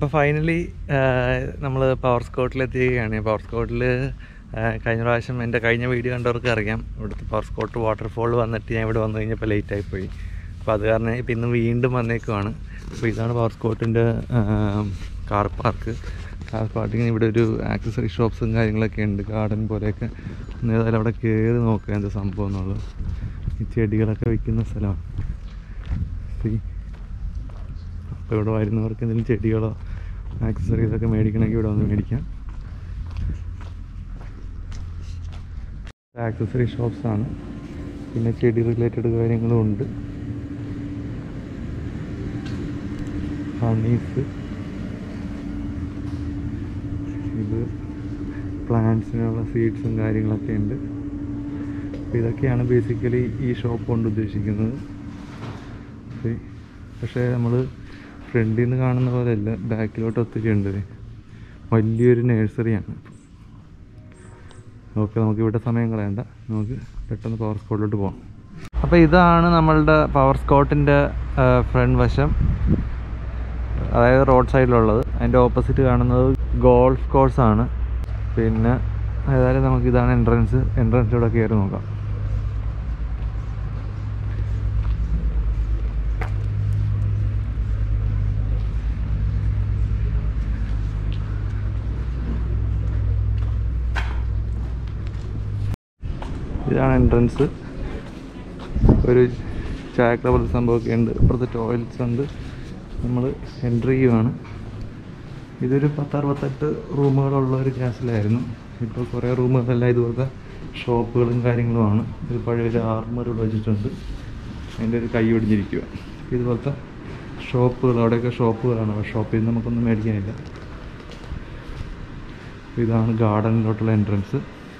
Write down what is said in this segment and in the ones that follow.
അപ്പോൾ ഫൈനലി നമ്മൾ power സ്കോട്ടിലെത്തുകയാണ് power സ്കോട്ടിൽ കഴിഞ്ഞ പ്രാവശ്യം എൻ്റെ കഴിഞ്ഞ വീഡിയോ കണ്ടവർക്ക് അറിയാം ഇവിടുത്തെ പവർ സ്കോട്ട് വാട്ടർഫോൾ വന്നിട്ട് ഞാൻ ഇവിടെ വന്നു കഴിഞ്ഞപ്പോൾ ലേറ്റ് ആയിപ്പോയി അപ്പോൾ അത് കാരണം ഇപ്പം ഇന്ന് വീണ്ടും വന്നേക്കുവാണ് അപ്പോൾ ഇതാണ് പവർ സ്കോട്ടിൻ്റെ കാർ പാർക്ക് കാർ പാർക്കിന് ഇവിടെ ഒരു ആക്സസറി ഷോപ്സും കാര്യങ്ങളൊക്കെ ഉണ്ട് ഗാർഡൻ പോലെയൊക്കെ ഒന്ന് ഏതായാലും അവിടെ കയറി നോക്കുക എന്താ സംഭവം എന്നുള്ളത് ഈ ചെടികളൊക്കെ വിൽക്കുന്ന സ്ഥലമാണ് See? അപ്പോൾ ഇവിടെ വരുന്നവർക്ക് എന്തെങ്കിലും ചെടികളോ ആക്സസറീസൊക്കെ മേടിക്കണമെങ്കിൽ ഇവിടെ വന്ന് മേടിക്കാം ആക്സസറി ഷോപ്സ് ആണ് പിന്നെ ചെടി റിലേറ്റഡ് കാര്യങ്ങളും ഉണ്ട് ഹണീസ് ഇത് പ്ലാന്റ്സിനുള്ള സീഡ്സും കാര്യങ്ങളൊക്കെ ഉണ്ട് അപ്പോൾ ഇതൊക്കെയാണ് ബേസിക്കലി ഈ ഷോപ്പ് കൊണ്ട് ഉദ്ദേശിക്കുന്നത് See? പക്ഷേ നമ്മൾ ഫ്രണ്ടിൽ നിന്ന് കാണുന്ന പോലെയല്ല ബാക്കിലോട്ട് ഒത്തിരി ഉണ്ട് വലിയൊരു നഴ്സറിയാണ് ഓക്കെ നമുക്ക് ഇവിടെ സമയം കളയണ്ട നമുക്ക് പെട്ടെന്ന് പവർ സ്കോട്ടിലോട്ട് പോകാം അപ്പോൾ ഇതാണ് നമ്മളുടെ പവർ സ്കോട്ടിൻ്റെ ഫ്രണ്ട് വശം അതായത് റോഡ് സൈഡിലുള്ളത് അതിൻ്റെ ഓപ്പോസിറ്റ് കാണുന്നത് ഗോൾഫ് കോഴ്സ് ആണ് പിന്നെ ഏതായാലും നമുക്ക് ഇതാണ് എൻട്രൻസ് എൻട്രൻസിലൂടെ കയറി നോക്കാം ഇതാണ് എൻട്രൻസ് ഒരു ചായ ക്ലബ് സംഭവമൊക്കെ ഉണ്ട് ഇപ്പുറത്ത് ടോയ്ലറ്റ്സ് ഉണ്ട് നമ്മൾ എൻട്രി ചെയ്യുവാണ് ഇതൊരു പത്തറുപത്തെട്ട് റൂമുകളുള്ള ഒരു ക്യാസിലായിരുന്നു ഇപ്പോൾ കുറേ റൂമുകളെല്ലാം ഇതുപോലത്തെ ഷോപ്പുകളും കാര്യങ്ങളുമാണ് ഒരു പഴയൊരു ആർമർ ഇവിടെ വെച്ചിട്ടുണ്ട് അതിൻ്റെ ഒരു കൈ ഒടിഞ്ഞിരിക്കുക ഇതുപോലത്തെ ഷോപ്പുകൾ അവിടെയൊക്കെ ഷോപ്പുകളാണ് പക്ഷേ ഷോപ്പിൽ നിന്ന് നമുക്കൊന്നും മേടിക്കാനില്ല ഇതാണ് ഗാർഡനിലോട്ടുള്ള എൻട്രൻസ്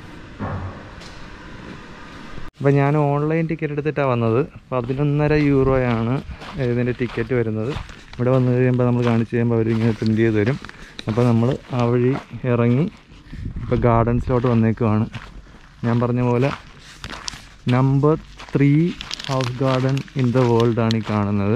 അപ്പോൾ ഞാൻ ഓൺലൈൻ ടിക്കറ്റ് എടുത്തിട്ടാണ് വന്നത് പതിനൊന്നര യൂറോയാണ് ഇതിൻ്റെ ടിക്കറ്റ് വരുന്നത് ഇവിടെ വന്നു കഴിയുമ്പോൾ നമ്മൾ കാണിച്ച് കഴിയുമ്പോൾ അവരിങ്ങനെ പ്രിൻ്റ് ചെയ്ത് തരും അപ്പോൾ നമ്മൾ ആ വഴി ഇറങ്ങി ഇപ്പോൾ ഗാർഡൻസിലോട്ട് വന്നേക്കുവാണ് ഞാൻ പറഞ്ഞ പോലെ number three house garden in the വേൾഡാണ് ഈ കാണുന്നത്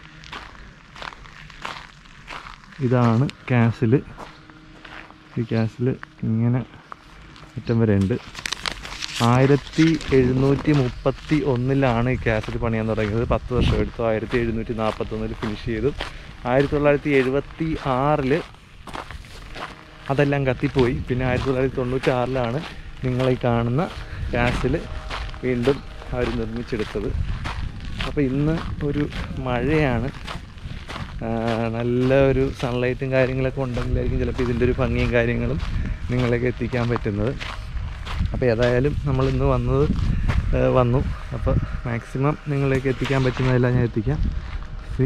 ഇതാണ് കാസിൽ ഈ കാസിൽ ഇങ്ങനെ അറ്റം വരെ ഉണ്ട് ആയിരത്തി എഴുന്നൂറ്റി മുപ്പത്തി ഒന്നിലാണ് ഈ കാസറ്റ് പണിയാൻ തുടങ്ങിയത് പത്ത് വർഷം എടുത്തു ആയിരത്തി എഴുന്നൂറ്റി നാൽപ്പത്തൊന്നിൽ ഫിനിഷ് ചെയ്തു ആയിരത്തി തൊള്ളായിരത്തി എഴുപത്തി ആറിൽ അതെല്ലാം കത്തിപ്പോയി പിന്നെ ആയിരത്തി തൊള്ളായിരത്തി തൊണ്ണൂറ്റി ആറിലാണ് നിങ്ങളീ കാണുന്ന കാസിൽ വീണ്ടും അവർ നിർമ്മിച്ചെടുത്തത് അപ്പോൾ ഇന്ന് ഒരു മഴയാണ് ആ, നല്ല ഒരു സൺലൈറ്റും കാര്യങ്ങളൊക്കെ ഉണ്ടെങ്കിലായിരിക്കും ചിലപ്പോൾ ഇതിൻ്റെ ഒരു ഭംഗിയും കാര്യങ്ങളും നിങ്ങളിലേക്ക് എത്തിക്കാൻ പറ്റുന്നത് അപ്പോൾ ഏതായാലും നമ്മൾ ഇന്ന് വന്നത് ആ, വന്നു അപ്പോൾ മാക്സിമം നിങ്ങളിലേക്ക് എത്തിക്കാൻ പറ്റുന്നതെല്ലാം ഞാൻ എത്തിക്കാം See?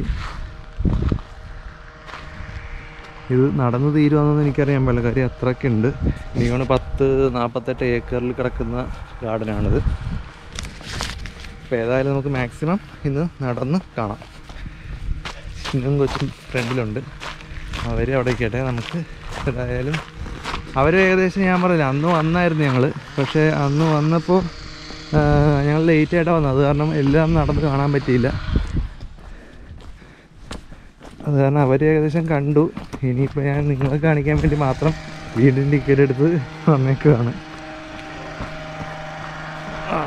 ഇത് നടന്നു തീരുവാണെന്ന് എനിക്കറിയാൻ പാടില്ല കാര്യം അത്രയ്ക്ക് ഉണ്ട് എനിക്കാണ് പത്ത് നാൽപ്പത്തെട്ട് ഏക്കറിൽ കിടക്കുന്ന ഗാർഡനാണിത് അപ്പോൾ ഏതായാലും നമുക്ക് മാക്സിമം ഇന്ന് നടന്ന് കാണാം ചിന്നും കൊച്ചും ഫ്രണ്ടിലുണ്ട് അവർ അവിടെ കേട്ടെ നമുക്ക് ഏതായാലും അവർ ഏകദേശം ഞാൻ പറഞ്ഞില്ല അന്ന് വന്നായിരുന്നു ഞങ്ങൾ പക്ഷേ അന്ന് വന്നപ്പോൾ ഞങ്ങൾ ലേറ്റ് ആയിട്ടാണ് വന്നത് അത് കാരണം എല്ലാം നടന്ന് കാണാൻ പറ്റിയില്ല അത് കാരണം അവർ ഏകദേശം കണ്ടു ഇനിയിപ്പോൾ ഞാൻ നിങ്ങളെ കാണിക്കാൻ വേണ്ടി മാത്രം വീണ്ടും ടിക്കറ്റ് എടുത്ത് വന്നേക്കുകയാണ് ആ.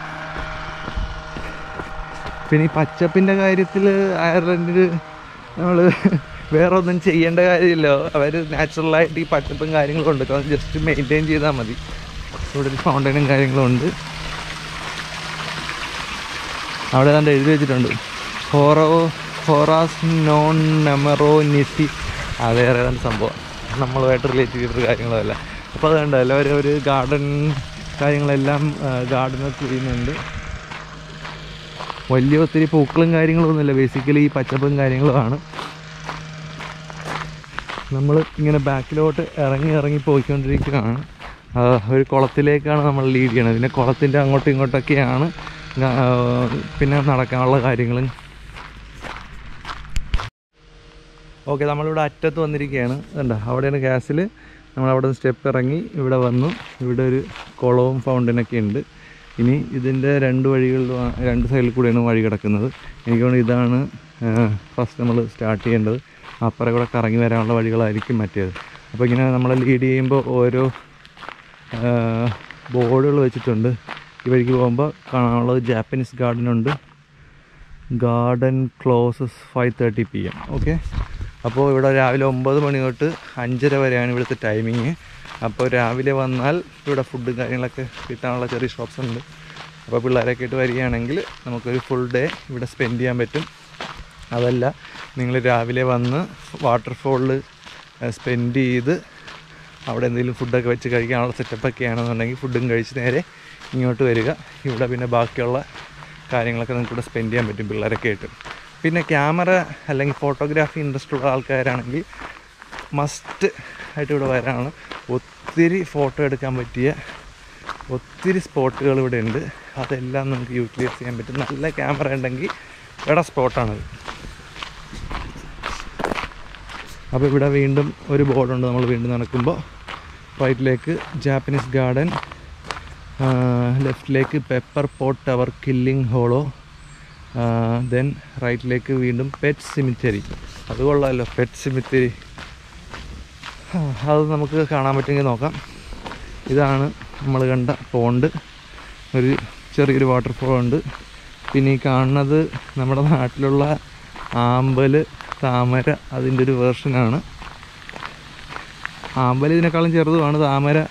പിന്നെ ഈ പച്ചപ്പിൻ്റെ കാര്യത്തിൽ അയർലൻഡിൽ നമ്മൾ വേറെ ഒന്നും ചെയ്യേണ്ട കാര്യമില്ല അവർ നാച്ചുറലായിട്ട് ഈ പച്ചപ്പും കാര്യങ്ങളും ഉണ്ട് അത് ജസ്റ്റ് മെയിൻറ്റെയിൻ ചെയ്താൽ മതി ഇവിടെ ഒരു ഫൗണ്ടൈനും കാര്യങ്ങളും ഉണ്ട് അവിടെ കണ്ട് എഴുതി വെച്ചിട്ടുണ്ട് ഹോറോ ഹോറാസ് നോൺ നെമറോ നിസി അത് വേറെ ഏതാണ്ട് സംഭവം നമ്മളുമായിട്ട് റിലേറ്റ് ചെയ്തിട്ടൊരു കാര്യങ്ങളല്ല അപ്പോൾ അത് കണ്ടോ എല്ലാവരും ഒരു ഗാർഡൻ കാര്യങ്ങളെല്ലാം ഗാർഡനൊക്കെ ചെയ്യുന്നുണ്ട് വലിയ ഒത്തിരി പൂക്കളും കാര്യങ്ങളും ഒന്നുമില്ല ബേസിക്കലി ഈ പച്ചപ്പും കാര്യങ്ങളുമാണ് നമ്മൾ ഇങ്ങനെ ബാക്കിലോട്ട് ഇറങ്ങി ഇറങ്ങി പോയിക്കൊണ്ടിരിക്കുകയാണ് ആ, ഒരു കുളത്തിലേക്കാണ് നമ്മൾ ലീഡ് ചെയ്യണത് പിന്നെ കുളത്തിൻ്റെ അങ്ങോട്ടും ഇങ്ങോട്ടൊക്കെയാണ് ഗ- ആ, പിന്നെ നടക്കാനുള്ള കാര്യങ്ങളും ഓക്കെ നമ്മളിവിടെ അറ്റത്ത് വന്നിരിക്കുകയാണ് കണ്ടോ അവിടെയാണ് ഗ്യാസിൽ നമ്മളവിടെ നിന്ന് സ്റ്റെപ്പ് ഇറങ്ങി ഇവിടെ വന്നു ഇവിടെ ഒരു കുളവും ഫൗണ്ടനൊക്കെ ഉണ്ട് ഇനി ഇതിൻ്റെ രണ്ട് വഴികളിലും ആ- രണ്ട് സൈഡിൽ കൂടെയാണ് വഴി കിടക്കുന്നത് എനിക്ക് തോന്നുന്നു ഇതാണ് ഫസ്റ്റ് നമ്മൾ സ്റ്റാർട്ട് ചെയ്യേണ്ടത് അപ്പുറം കൂടെ കറങ്ങി വരാനുള്ള വഴികളായിരിക്കും മറ്റേത് അപ്പോൾ ഇങ്ങനെ നമ്മൾ ലീഡ് ചെയ്യുമ്പോൾ ഓരോ ബോർഡുകൾ വെച്ചിട്ടുണ്ട് ഈ വഴിക്ക് പോകുമ്പോൾ കാണാനുള്ളത് ജാപ്പനീസ് ഗാർഡൻ ഉണ്ട് garden closes five thirty P M okay അപ്പോൾ ഇവിടെ രാവിലെ ഒമ്പത് മണി തൊട്ട് അഞ്ചര വരെയാണ് ഇവിടുത്തെ ടൈമിങ് അപ്പോൾ രാവിലെ വന്നാൽ ഇവിടെ ഫുഡ് കാര്യങ്ങളൊക്കെ കിട്ടാനുള്ള ചെറിയ ഷോപ്സ് ഉണ്ട് അപ്പോൾ പിള്ളേരൊക്കെ ആയിട്ട് വരികയാണെങ്കിൽ നമുക്കൊരു ഫുൾ ഡേ ഇവിടെ സ്പെൻഡ് ചെയ്യാൻ പറ്റും അതല്ല നിങ്ങൾ രാവിലെ വന്ന് വാട്ടർഫോളിൽ സ്പെൻഡ് ചെയ്ത് അവിടെ എന്തെങ്കിലും ഫുഡൊക്കെ വെച്ച് കഴിക്കാനുള്ള സെറ്റപ്പൊക്കെ ആണെന്നുണ്ടെങ്കിൽ ഫുഡും കഴിച്ച് നേരെ ഇങ്ങോട്ട് വരിക ഇവിടെ പിന്നെ ബാക്കിയുള്ള കാര്യങ്ങളൊക്കെ നിങ്ങൾക്ക് ഇവിടെ സ്പെൻഡ് ചെയ്യാൻ പറ്റും പിള്ളേരൊക്കെ ആയിട്ട് പിന്നെ ക്യാമറ അല്ലെങ്കിൽ ഫോട്ടോഗ്രാഫി ഇൻട്രസ്റ്റ് ഉള്ള ആൾക്കാരാണെങ്കിൽ മസ്റ്റ് ആയിട്ട് ഇവിടെ വരാനാണ് ഒത്തിരി ഫോട്ടോ എടുക്കാൻ പറ്റിയ ഒത്തിരി സ്പോട്ടുകൾ ഇവിടെ ഉണ്ട് അതെല്ലാം നമുക്ക് യൂട്ടിലൈസ് ചെയ്യാൻ പറ്റും നല്ല ക്യാമറ ഉണ്ടെങ്കിൽ ഇവിടെ സ്പോട്ടാണത് അപ്പോൾ ഇവിടെ വീണ്ടും ഒരു ബോർഡുണ്ട് നമ്മൾ വീണ്ടും നടക്കുമ്പോൾ റൈറ്റിലേക്ക് ജാപ്പനീസ് ഗാർഡൻ ലെഫ്റ്റിലേക്ക് pepper pot tower killing hollow then റൈറ്റിലേക്ക് വീണ്ടും പെറ്റ് സിമിറ്ററി അത് കൊള്ളാമല്ലോ പെറ്റ് സിമിറ്ററി അത് നമുക്ക് കാണാൻ പറ്റുമെങ്കിൽ നോക്കാം ഇതാണ് നമ്മൾ കണ്ട പോണ്ട് ഒരു ചെറിയൊരു വാട്ടർഫോൾ ഉണ്ട് പിന്നെ ഈ കാണുന്നത് നമ്മുടെ നാട്ടിലുള്ള ആമ്പൽ താമര അതിൻ്റെ ഒരു വേർഷനാണ് ആമ്പൽ ഇതിനേക്കാളും ചെറുതുമാണ് താമര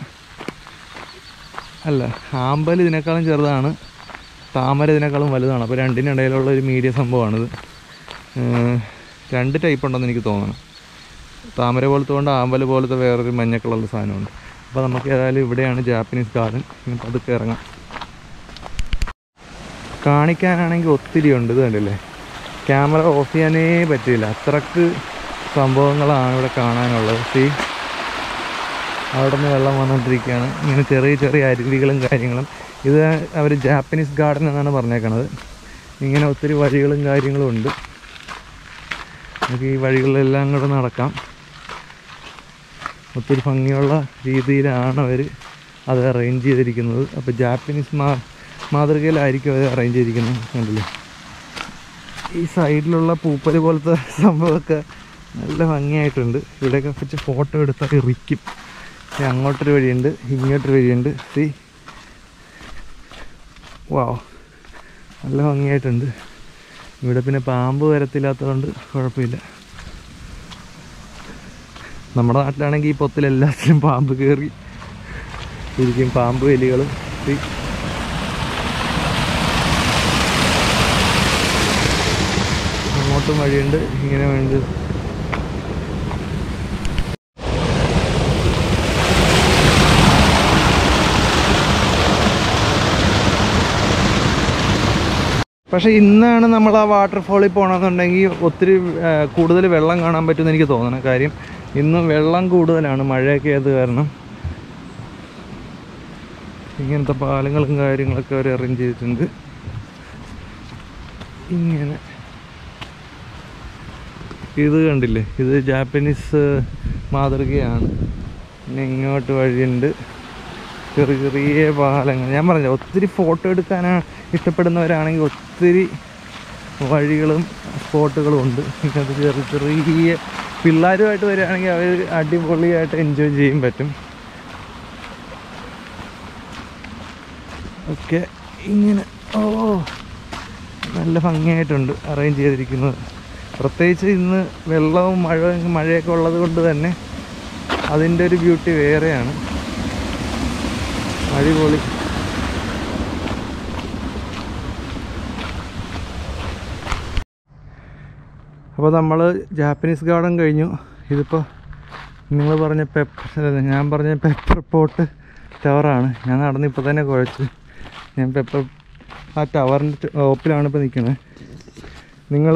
അല്ല ആമ്പൽ ഇതിനേക്കാളും ചെറുതാണ് താമര ഇതിനേക്കാളും വലുതാണ് അപ്പോൾ രണ്ടിനും ഇടയിലുള്ള ഒരു മീഡിയ സംഭവമാണിത് ഏഹ് രണ്ട് ടൈപ്പ് ഉണ്ടെന്ന് എനിക്ക് തോന്നുന്നു താമര പോലത്തെ കൊണ്ട് ആമ്പൽ പോലത്തെ വേറൊരു മഞ്ഞ കളറിൽ സാധനമുണ്ട് അപ്പോൾ നമുക്ക് ഏതായാലും ഇവിടെയാണ് ജാപ്പനീസ് ഗാർഡൻ ഇനി പതുക്കെ ഇറങ്ങാം കാണിക്കാനാണെങ്കിൽ ഒത്തിരി ഉണ്ട് ഇത് കണ്ടില്ലേ ക്യാമറ ഓഫ് ചെയ്യാനേ പറ്റില്ല അത്രക്ക് സംഭവങ്ങളാണ് ഇവിടെ കാണാനുള്ളത് സീ അവിടെ നിന്ന് വെള്ളം വന്നുകൊണ്ടിരിക്കുകയാണ് ഇങ്ങനെ ചെറിയ ചെറിയ അരുവികളും കാര്യങ്ങളും ഇത് അവർ ജാപ്പനീസ് ഗാർഡൻ എന്നാണ് പറഞ്ഞേക്കണത് ഇങ്ങനെ ഒത്തിരി വഴികളും കാര്യങ്ങളും ഉണ്ട് നമുക്ക് ഈ വഴികളിലെല്ലാം കൂടെ നടക്കാം ഒത്തിരി ഭംഗിയുള്ള രീതിയിലാണ് അവർ അത് അറേഞ്ച് ചെയ്തിരിക്കുന്നത് അപ്പോൾ ജാപ്പനീസ് മാ മാതൃകയിലായിരിക്കും അത് അറേഞ്ച് ചെയ്തിരിക്കുന്നത് കണ്ടില്ലേ ഈ സൈഡിലുള്ള പൂപ്പൽ പോലത്തെ സംഭവമൊക്കെ നല്ല ഭംഗിയായിട്ടുണ്ട് ഇവിടെയൊക്കെ വെച്ച് ഫോട്ടോ എടുത്താൽ ഇറിക്കും ഇനി അങ്ങോട്ടൊരു വഴിയുണ്ട് ഇങ്ങോട്ടൊരു വഴിയുണ്ട് സി വാവ് നല്ല ഭംഗിയായിട്ടുണ്ട് ഇവിടെ പിന്നെ പാമ്പ് വരത്തില്ലാത്തതുകൊണ്ട് കുഴപ്പമില്ല നമ്മുടെ നാട്ടിലാണെങ്കിൽ ഈ പൊത്തിലെല്ലാത്തിലും പാമ്പ് കയറി ഇരിക്കും പാമ്പ് എലികളും സി അങ്ങോട്ടും വഴിയുണ്ട് ഇങ്ങനെ വേണ്ട പക്ഷേ ഇന്നാണ് നമ്മൾ ആ വാട്ടർഫോളിൽ പോകണമെന്നുണ്ടെങ്കിൽ ഒത്തിരി ആ, കൂടുതൽ വെള്ളം കാണാൻ പറ്റുമെന്ന് എനിക്ക് തോന്നണം കാര്യം ഇന്ന് വെള്ളം കൂടുതലാണ് മഴയൊക്കെ ആയത് കാരണം ഇങ്ങനത്തെ പാലങ്ങളും കാര്യങ്ങളൊക്കെ അവർ അറേഞ്ച് ചെയ്തിട്ടുണ്ട് ഇങ്ങനെ ഇത് കണ്ടില്ലേ ഇത് ജാപ്പനീസ് മാതൃകയാണ് പിന്നെ ഇങ്ങോട്ട് വഴിയുണ്ട് ചെറിയ ചെറിയ പാലങ്ങൾ ഞാൻ പറഞ്ഞ ഒത്തിരി ഫോട്ടോ എടുക്കാനാണ് ഇഷ്ടപ്പെടുന്നവരാണെങ്കിൽ ഒത്തിരി വഴികളും സ്പോട്ടുകളും ഉണ്ട് ഇങ്ങനത്തെ ചെറിയ ചെറിയ പിള്ളേരുമായിട്ട് വരികയാണെങ്കിൽ അവർ അടിപൊളിയായിട്ട് എൻജോയ് ചെയ്യാൻ പറ്റും ഓക്കെ ഇങ്ങനെ ഓ നല്ല ഭംഗിയായിട്ടുണ്ട് അറേഞ്ച് ചെയ്തിരിക്കുന്നത് പ്രത്യേകിച്ച് ഇന്ന് വെള്ളവും മഴ മഴയൊക്കെ ഉള്ളത് കൊണ്ട് തന്നെ അതിൻ്റെ ഒരു ബ്യൂട്ടി വേറെയാണ് അടിപൊളി അപ്പോൾ നമ്മൾ ജാപ്പനീസ് ഗാർഡൻ കഴിഞ്ഞു ഇതിപ്പോൾ നിങ്ങൾ പറഞ്ഞ പെപ്പർ ഞാൻ പറഞ്ഞ പെപ്പർ പോട്ട് ടവറാണ് ഞാൻ നടന്ന് ഇപ്പോൾ തന്നെ കുഴച്ച് ഞാൻ പെപ്പർ ആ ടവറിൻ്റെ ടോപ്പിലാണ് ഇപ്പോൾ നിൽക്കുന്നത് നിങ്ങൾ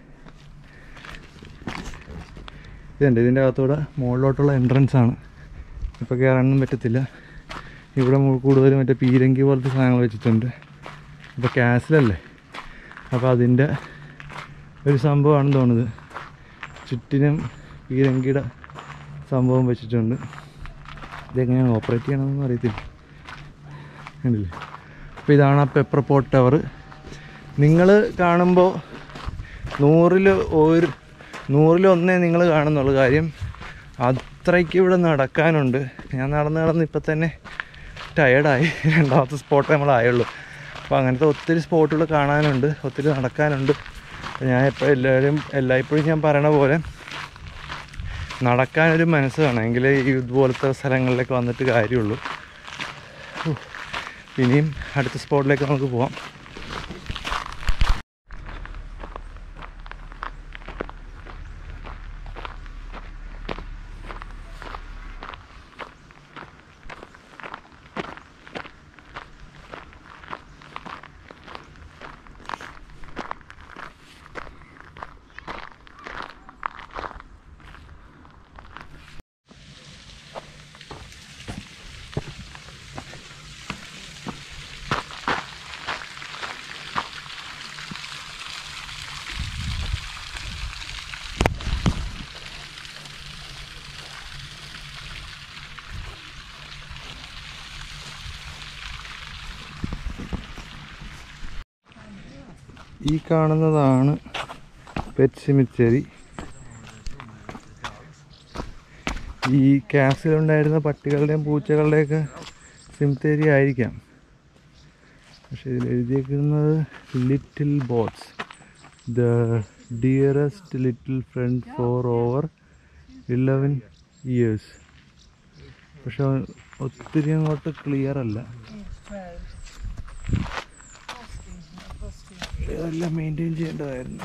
ഇതുണ്ട് ഇതിൻ്റെ അകത്തൂടെ മുകളിലോട്ടുള്ള എൻട്രൻസ് ആണ് ഇപ്പോൾ കയറാനൊന്നും പറ്റത്തില്ല ഇവിടെ മു- കൂടുതലും മറ്റേ പീരങ്കി പോലത്തെ സാധനങ്ങൾ വെച്ചിട്ടുണ്ട് ഇപ്പോൾ ക്യാസിലല്ലേ അപ്പോൾ അതിൻ്റെ ഒരു സംഭവമാണെന്ന് തോന്നുന്നത് ചുറ്റിനും പീരങ്കിയുടെ സംഭവം വെച്ചിട്ടുണ്ട് ഇതെങ്ങനെയാണ് ഓപ്പറേറ്റ് ചെയ്യണമെന്നൊന്നും അറിയത്തില്ല കണ്ടില്ലേ അപ്പോൾ ഇതാണ് ആ പെപ്പർ പോട്ട് ടവർ നിങ്ങൾ കാണുമ്പോൾ നൂറിൽ ഒരു നൂറിലൊന്നേ നിങ്ങൾ കാണുന്നുള്ളൂ കാര്യം അത്രയ്ക്ക് ഇവിടെ നടക്കാനുണ്ട് ഞാൻ നടന്ന് നടന്ന് ഇപ്പം തന്നെ ടയേർഡായി രണ്ടാമത്തെ സ്പോട്ട് നമ്മളായുള്ളൂ അപ്പോൾ അങ്ങനത്തെ ഒത്തിരി സ്പോട്ടുകൾ കാണാനുണ്ട് ഒത്തിരി നടക്കാനുണ്ട് അപ്പോൾ ഞാൻ ഇപ്പോൾ എല്ലാവരും എല്ലായ്പ്പോഴും ഞാൻ പറയണ പോലെ നടക്കാനൊരു മനസ്സ് വേണം എങ്കിലേ ഈ ഇതുപോലത്തെ സ്ഥലങ്ങളിലേക്ക് വന്നിട്ട് കാര്യമുള്ളൂ ഉഫ്. ഇനിയും അടുത്ത സ്പോട്ടിലേക്ക് നമുക്ക് പോവാം ഈ കാണുന്നതാണ് പെറ്റ് സിമിച്ചറി ഈ ക്യാസിലുണ്ടായിരുന്ന പട്ടികളുടെയും പൂച്ചകളുടെയൊക്കെ സിമിത്തേരി ആയിരിക്കാം പക്ഷെ ഇതിൽ എഴുതിയേക്കുന്നത് little boats the dearest little friend for over eleven years പക്ഷെ ഒത്തിരി അങ്ങോട്ട് ക്ലിയർ അല്ല ഇതെല്ലാം മെയിൻറ്റെയിൻ ചെയ്യേണ്ടതായിരുന്നു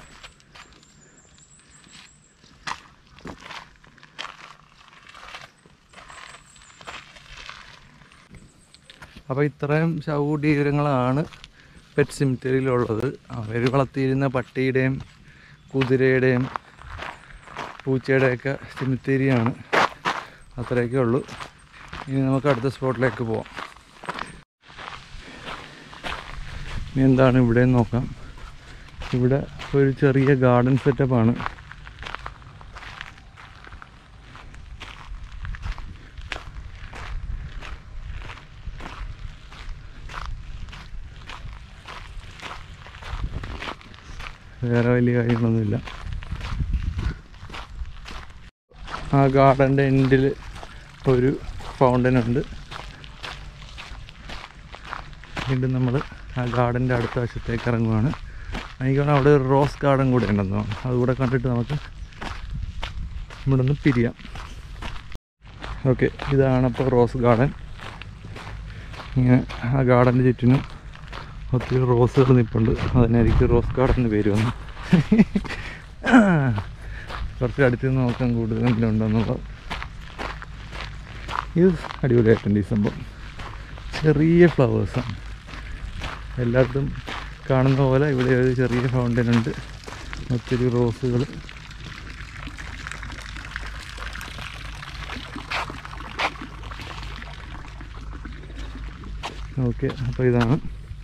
അപ്പോൾ ഇത്രയും ശവകുടീരങ്ങളാണ് പെറ്റ് സിമിറ്ററിയിലുള്ളത് അവർ വളർത്തിയിരുന്ന പട്ടിയുടെയും കുതിരയുടെയും പൂച്ചയുടെയൊക്കെ സിമിത്തേരിയാണ് അത്രയൊക്കെ ഉള്ളൂ ഇനി നമുക്ക് അടുത്ത സ്പോട്ടിലേക്ക് പോവാം ഇനി എന്താണ് ഇവിടെ നോക്കാം ഇവിടെ ഒരു ചെറിയ ഗാർഡൻ സെറ്റപ്പാണ് വേറെ വലിയ കാര്യങ്ങളൊന്നുമില്ല ആ ഗാർഡൻ്റെ എൻഡിൽ ഒരു ഫൗണ്ടൻ ഉണ്ട് വീണ്ടും നമ്മൾ ആ ഗാർഡൻ്റെ അടുത്ത വശത്തേക്ക് ഇറങ്ങുവാണ് എനിക്ക് തോന്നുന്നു അവിടെ ഒരു റോസ് ഗാർഡൻ കൂടെ ഉണ്ടെന്ന് തോന്നുന്നു അതുകൂടെ കണ്ടിട്ട് നമുക്ക് ഇവിടെ നിന്ന് പിരിയാം ഓക്കെ ഇതാണ് അപ്പോൾ റോസ് ഗാർഡൻ ഇങ്ങനെ ആ ഗാർഡൻ്റെ ചുറ്റിനും ഒത്തിരി റോസുകൾ നിൽപ്പുണ്ട് അതിനായിരിക്കും റോസ് ഗാർഡൻ എന്ന് പേര് വന്നു കുറച്ച് അടുത്ത് നിന്ന് നോക്കാൻ കൂടുതൽ എന്തെങ്കിലുണ്ടെന്നുള്ളത് ഇത് അടിപൊളിയായിട്ടുണ്ട് ഈ സംഭവം ചെറിയ ഫ്ലവേഴ്സാണ് എല്ലായിടത്തും കാണുന്ന പോലെ ഇവിടെ ഒരു ചെറിയ ഫൗണ്ടൻ ഉണ്ട് ഒത്തിരി റോസുകൾ ഓക്കെ അപ്പോൾ ഇതാണ്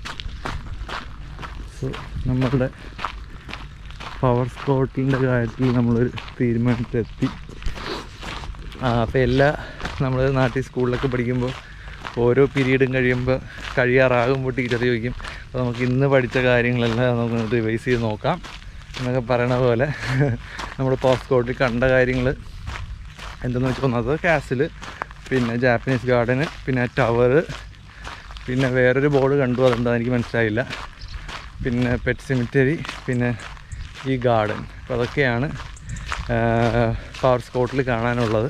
സോ നമ്മളുടെ പവർ സ്പോട്ടിൻ്റെ കാര്യത്തിൽ നമ്മളൊരു തീരുമാനത്തിലെത്തി ആ അപ്പോൾ എല്ലാ നമ്മൾ നാട്ടിൽ സ്കൂളിലൊക്കെ പഠിക്കുമ്പോൾ ഓരോ പീരീഡും കഴിയുമ്പോൾ കഴിയാറാകുമ്പോൾ ടീച്ചർ ചോദിക്കും അപ്പോൾ നമുക്ക് ഇന്ന് പഠിച്ച കാര്യങ്ങളെല്ലാം നമുക്ക് റിവൈസ് ചെയ്ത് നോക്കാം എന്നൊക്കെ പറയണ പോലെ നമ്മൾ പോസ്റ്റ് കോട്ടിൽ കണ്ട കാര്യങ്ങൾ എന്തെന്ന് വെച്ചാൽ ഒന്നത് കാസിൽ പിന്നെ ജാപ്പനീസ് ഗാർഡന് പിന്നെ ടവർ പിന്നെ വേറൊരു ബോർഡ് കണ്ടു അതെന്താ എനിക്ക് മനസ്സിലായില്ല പിന്നെ പെറ്റ് സിമിറ്ററി പിന്നെ ഈ ഗാർഡൻ അപ്പോൾ അതൊക്കെയാണ് പവർ സ്പോട്ടിൽ കാണാനുള്ളത്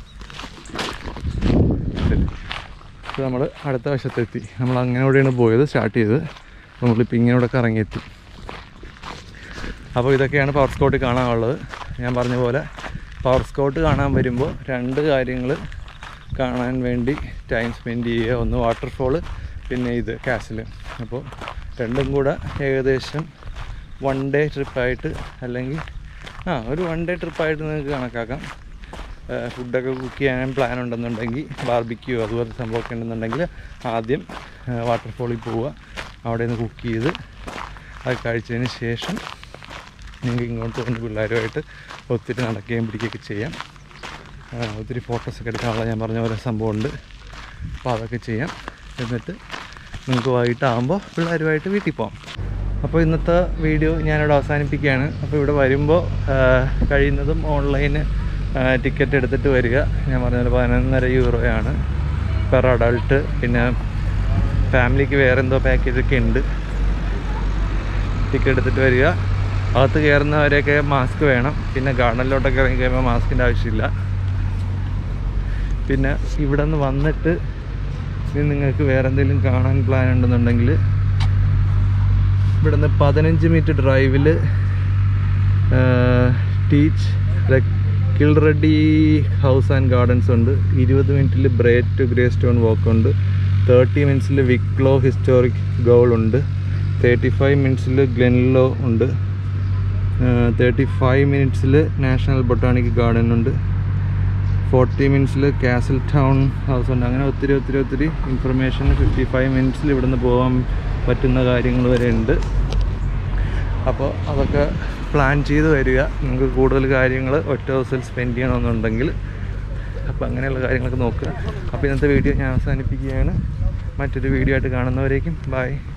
ഇപ്പോൾ നമ്മൾ അടുത്ത വശത്തെത്തി നമ്മൾ അങ്ങനെ കൂടെയാണ് പോയത് സ്റ്റാർട്ട് ചെയ്തത് അപ്പോൾ നമ്മളിപ്പോൾ ഇങ്ങനെ കറങ്ങിയെത്തി അപ്പോൾ ഇതൊക്കെയാണ് പവർ സ്കോട്ട് കാണാനുള്ളത് ഞാൻ പറഞ്ഞ പോലെ പവർ സ്കോട്ട് കാണാൻ വരുമ്പോൾ രണ്ട് കാര്യങ്ങൾ കാണാൻ വേണ്ടി ടൈം സ്പെൻഡ് ചെയ്യുക ഒന്ന് വാട്ടർഫോള് പിന്നെ ഇത് കാസിൽ അപ്പോൾ രണ്ടും കൂടെ ഏകദേശം വൺ ഡേ ട്രിപ്പായിട്ട് അല്ലെങ്കിൽ ആ ഒരു വൺ ഡേ ട്രിപ്പായിട്ട് നിങ്ങൾക്ക് കണക്കാക്കാം ഫുഡൊക്കെ കുക്ക് ചെയ്യാൻ പ്ലാൻ ഉണ്ടെന്നുണ്ടെങ്കിൽ ബാർബിക്യൂ അതുപോലത്തെ സംഭവമൊക്കെ ഉണ്ടെന്നുണ്ടെങ്കിൽ ആദ്യം വാട്ടർഫോളിൽ പോവുക അവിടെ നിന്ന് കുക്ക് ചെയ്ത് അത് കഴിച്ചതിന് ശേഷം നിങ്ങൾക്ക് ഇങ്ങോട്ട് വന്ന് പിള്ളേരുമായിട്ട് ഒത്തിരി നടക്കുകയും പിടിക്കുകയൊക്കെ ചെയ്യാം ആ, ഒത്തിരി ഫോട്ടോസൊക്കെ എടുക്കാനുള്ള ഞാൻ പറഞ്ഞ പോലെ സംഭവമുണ്ട് അപ്പോൾ അതൊക്കെ ചെയ്യാം എന്നിട്ട് നിങ്ങൾക്ക് വൈകിട്ടാകുമ്പോൾ പിള്ളേരുമായിട്ട് വീട്ടിൽ പോകാം അപ്പോൾ ഇന്നത്തെ വീഡിയോ ഞാനിവിടെ അവസാനിപ്പിക്കുകയാണ് അപ്പോൾ ഇവിടെ വരുമ്പോൾ കഴിയുന്നതും ഓൺലൈന് ടിക്കറ്റ് എടുത്തിട്ട് വരിക ഞാൻ പറഞ്ഞ പതിനൊന്നര യൂറോയാണ് പെർ അഡൾട്ട് പിന്നെ ഫാമിലിക്ക് വേറെ എന്തോ പാക്കേജൊക്കെ ഉണ്ട് ടിക്കറ്റ് എടുത്തിട്ട് വരിക അകത്ത് കയറുന്നവരെയൊക്കെ മാസ്ക് വേണം പിന്നെ ഗാർഡനിലോട്ടൊക്കെ ഇറങ്ങി കഴിയുമ്പോൾ മാസ്കിൻ്റെ ആവശ്യമില്ല പിന്നെ ഇവിടെ നിന്ന് വന്നിട്ട് ഇനി നിങ്ങൾക്ക് വേറെ എന്തെങ്കിലും കാണാൻ പ്ലാൻ ഉണ്ടെന്നുണ്ടെങ്കിൽ ഇവിടുന്ന് പതിനഞ്ച് മിനിറ്റ് ഡ്രൈവിൽ ടീച്ച് കിൽറെഡി ഹൗസ് ആൻഡ് ഗാർഡൻസ് ഉണ്ട് ഇരുപത് മിനിറ്റിൽ Bray to Greystone walk ഉണ്ട് തേർട്ടി മിനിറ്റ്സിൽ വിക്ലോ ഹിസ്റ്റോറിക് ഗോൾ ഉണ്ട് തേർട്ടി ഫൈവ് മിനിറ്റ്സിൽ ഗ്ലെൻലോ ഉണ്ട് തേർട്ടി ഫൈവ് മിനിറ്റ്സിൽ നാഷണൽ ബൊട്ടാണിക് ഗാർഡൻ ഉണ്ട് ഫോർട്ടി മിനിറ്റ്സിൽ കാസിൽ ടൗൺ ഹൗസ് ഉണ്ട് അങ്ങനെ ഒത്തിരി ഒത്തിരി ഒത്തിരി ഇൻഫർമേഷൻ ഫിഫ്റ്റി ഫൈവ് മിനിറ്റ്സിൽ ഇവിടുന്ന് പോകാൻ പറ്റുന്ന കാര്യങ്ങൾ വരെ ഉണ്ട് അപ്പോൾ അതൊക്കെ പ്ലാൻ ചെയ്ത് വരിക നിങ്ങൾക്ക് കൂടുതൽ കാര്യങ്ങൾ ഒറ്റ ദിവസത്തിൽ സ്പെൻഡ് ചെയ്യണമെന്നുണ്ടെങ്കിൽ അപ്പോൾ അങ്ങനെയുള്ള കാര്യങ്ങളൊക്കെ നോക്കുക അപ്പോൾ ഇന്നത്തെ വീഡിയോ ഞാൻ അവസാനിപ്പിക്കുകയാണ് മറ്റൊരു വീഡിയോ ആയിട്ട് കാണുന്നവരേക്കും ബൈ